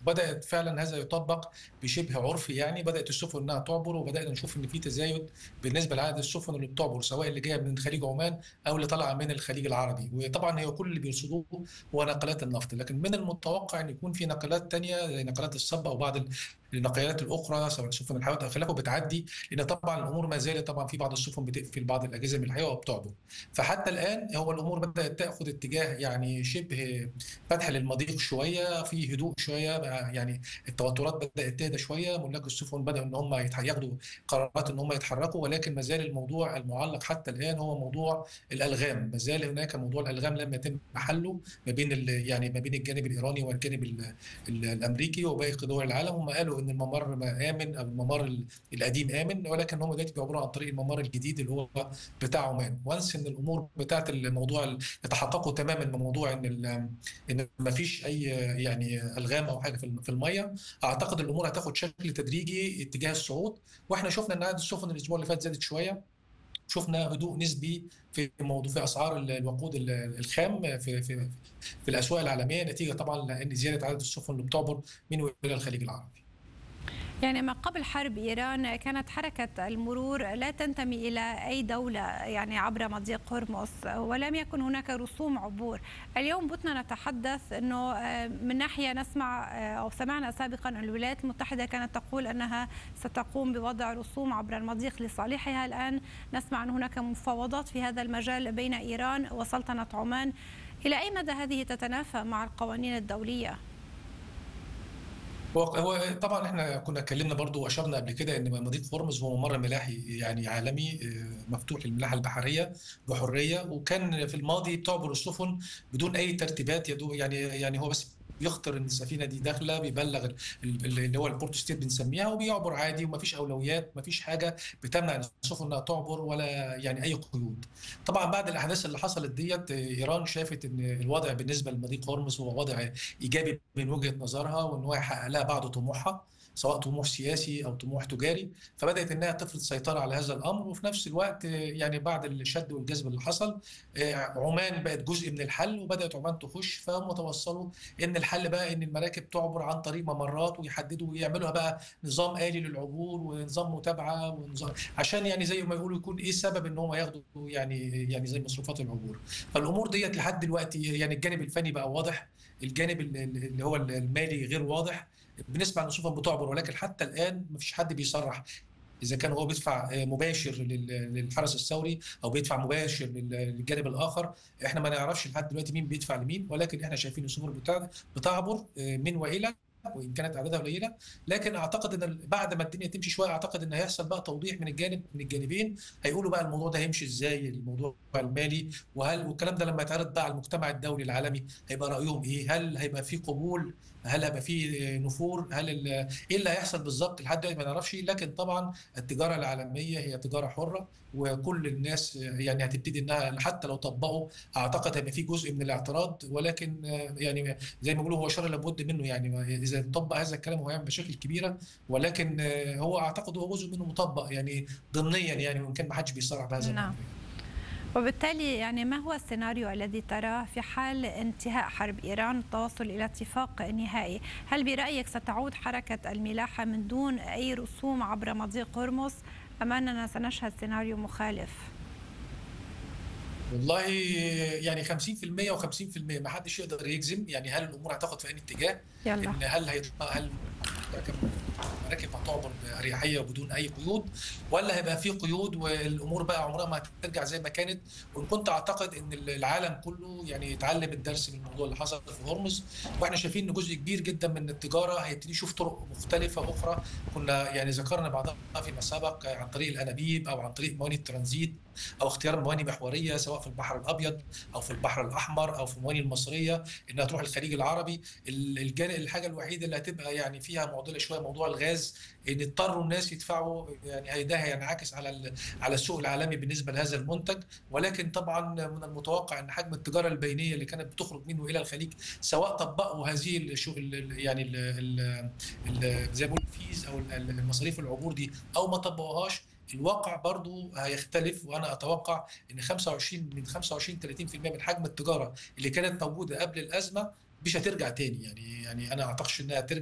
بدات فعلا هذا يطبق بشبه عرفي يعني بدات السفن انها تعبر وبدانا نشوف ان في تزايد بالنسبه لعدد السفن اللي بتعبر سواء اللي جايه من خليج عمان او اللي طالعه من الخليج العربي وطبعا هي كل اللي بيرصدوه هو نقلات النفط لكن من المتوقع ان يكون في نقلات تانية زي نقلات الصب او بعض النقلات الاخرى سواء سفن الحيوانات او خلافه بتعدي لان طبعا الامور ما زالت طبعا في بعض السفن بتقفل بعض الاجهزه من الحياه وبتعبر فحتى الان هو الامور بدات تاخذ اتجاه يعني شبه فتح للمضيق شويه في هدوء شويه يعني التوترات بدات تهدى شويه ملاك السفن بداوا ان هم ياخدوا قرارات ان هم يتحركوا ولكن ما زال الموضوع المعلق حتى الان هو موضوع الالغام ما زال هناك موضوع الالغام لم يتم حله ما بين يعني ما بين الجانب الايراني والجانب الامريكي وباقي دول العالم هم قالوا ان الممر امن او الممر القديم امن ولكن هم دلوقتي بيعبروا عن طريق الممر الجديد اللي هو بتاع عمان وانس ان الامور بتاعت الموضوع يتحققوا تماما من موضوع ان ان ما فيش اي يعني الغام او حاجه في الميه اعتقد الامور هتاخد شكل تدريجي اتجاه الصعود واحنا شفنا ان عدد السفن الاسبوع اللي فات زادت شويه شفنا هدوء نسبي في موضوع في اسعار الوقود الخام في في في الاسواق العالميه نتيجه طبعا لان زياده عدد السفن اللي بتعبر من والى الخليج العربي. يعني ما قبل حرب إيران كانت حركة المرور لا تنتمي إلى أي دولة يعني عبر مضيق هرمز ولم يكن هناك رسوم عبور اليوم بتنا نتحدث أنه من ناحية نسمع أو سمعنا سابقا الولايات المتحدة كانت تقول أنها ستقوم بوضع رسوم عبر المضيق لصالحها الآن نسمع أن هناك مفاوضات في هذا المجال بين إيران وسلطنة عمان إلى أي مدى هذه تتنافى مع القوانين الدولية؟ هو هو طبعا احنا كنا اتكلمنا برضو واشرنا قبل كده ان مضيق هرمز هو ممر ملاحي يعني عالمي مفتوح للملاحه البحريه بحريه وكان في الماضي تعبر السفن بدون اي ترتيبات يدو يعني يعني هو بس بيخطر ان السفينه دي داخله بيبلغ اللي هو البورت ستيت بنسميها وبيعبر عادي ومفيش اولويات مفيش حاجه بتمنع السفن انها تعبر ولا يعني اي قيود. طبعا بعد الاحداث اللي حصلت ديت ايران شافت ان الوضع بالنسبه لمضيق هرمز هو وضع ايجابي من وجهه نظرها وان هو يحقق لها بعض طموحها سواء طموح سياسي او طموح تجاري فبدات انها تفرض سيطره على هذا الامر وفي نفس الوقت يعني بعد الشد والجذب اللي حصل عمان بقت جزء من الحل وبدات عمان تخش فهم توصلوا ان الحل بقى ان المراكب تعبر عن طريق ممرات ويحددوا ويعملوها بقى نظام آلي للعبور ونظام متابعه ونظام عشان يعني زي ما يقولوا يكون ايه السبب ان هم ياخدوا يعني يعني زي مصروفات العبور فالامور ديت لحد دلوقتي يعني الجانب الفني بقى واضح الجانب اللي هو المالي غير واضح بنسمع ان السفن بتعبر ولكن حتى الان ما فيش حد بيصرح اذا كان هو بيدفع مباشر للحرس الثوري او بيدفع مباشر للجانب الاخر احنا ما نعرفش لحد دلوقتي مين بيدفع لمين ولكن احنا شايفين السفن بتعبر من والى وان كانت اعدادها قليله لكن اعتقد ان بعد ما الدنيا تمشي شويه اعتقد ان هيحصل بقى توضيح من الجانب من الجانبين هيقولوا بقى الموضوع ده هيمشي ازاي الموضوع المالي وهل والكلام ده لما يتعرض بقى على المجتمع الدولي العالمي هيبقى رايهم ايه؟ هل هيبقى في قبول؟ هل هيبقى في نفور؟ هل ايه اللي هيحصل بالظبط لحد دلوقتي ما نعرفش لكن طبعا التجاره العالميه هي تجاره حره وكل الناس يعني هتبتدي انها حتى لو طبقوا اعتقد هيبقى في جزء من الاعتراض ولكن يعني زي ما بيقولوا هو شر لابد منه يعني اذا طبق هذا الكلام هو هيعمل مشاكل كبيره ولكن هو اعتقد هو جزء منه مطبق يعني ضمنيا يعني وان كان ما حدش بيصرح بهذا نعم. وبالتالي يعني ما هو السيناريو الذي تراه في حال انتهاء حرب ايران التوصل الى اتفاق نهائي؟ هل برايك ستعود حركه الملاحه من دون اي رسوم عبر مضيق هرمز ام اننا سنشهد سيناريو مخالف؟ والله يعني 50% و50% ما حدش يقدر يجزم يعني هل الامور هتاخد في اي اتجاه؟ يلا. ان هل هيطلع هل مراكب هتعبر باريحيه وبدون اي قيود ولا هيبقى في قيود والامور بقى عمرها ما هترجع زي ما كانت وان كنت اعتقد ان العالم كله يعني يتعلم الدرس من الموضوع اللي حصل في هرمز واحنا شايفين ان جزء كبير جدا من التجاره هيبتدي يشوف طرق مختلفه اخرى كنا يعني ذكرنا بعضها فيما سبق عن طريق الانابيب او عن طريق مواني الترانزيت او اختيار مواني محوريه سواء في البحر الابيض او في البحر الاحمر او في المواني المصريه انها تروح الخليج العربي الجانب الحاجه الوحيده اللي هتبقى يعني فيها معضله شويه موضوع الغاز ان اضطروا الناس يدفعوا يعني ده هينعكس على على السوق العالمي بالنسبه لهذا المنتج ولكن طبعا من المتوقع ان حجم التجاره البينيه اللي كانت بتخرج منه الى الخليج سواء طبقوا هذه ال يعني ال ال زي ما بقول الفيز او المصاريف العبور دي او ما طبقوهاش الواقع برضو هيختلف وانا اتوقع ان 25 من 25 30% من حجم التجاره اللي كانت موجوده قبل الازمه مش هترجع تاني يعني يعني انا اعتقدش انها ترجع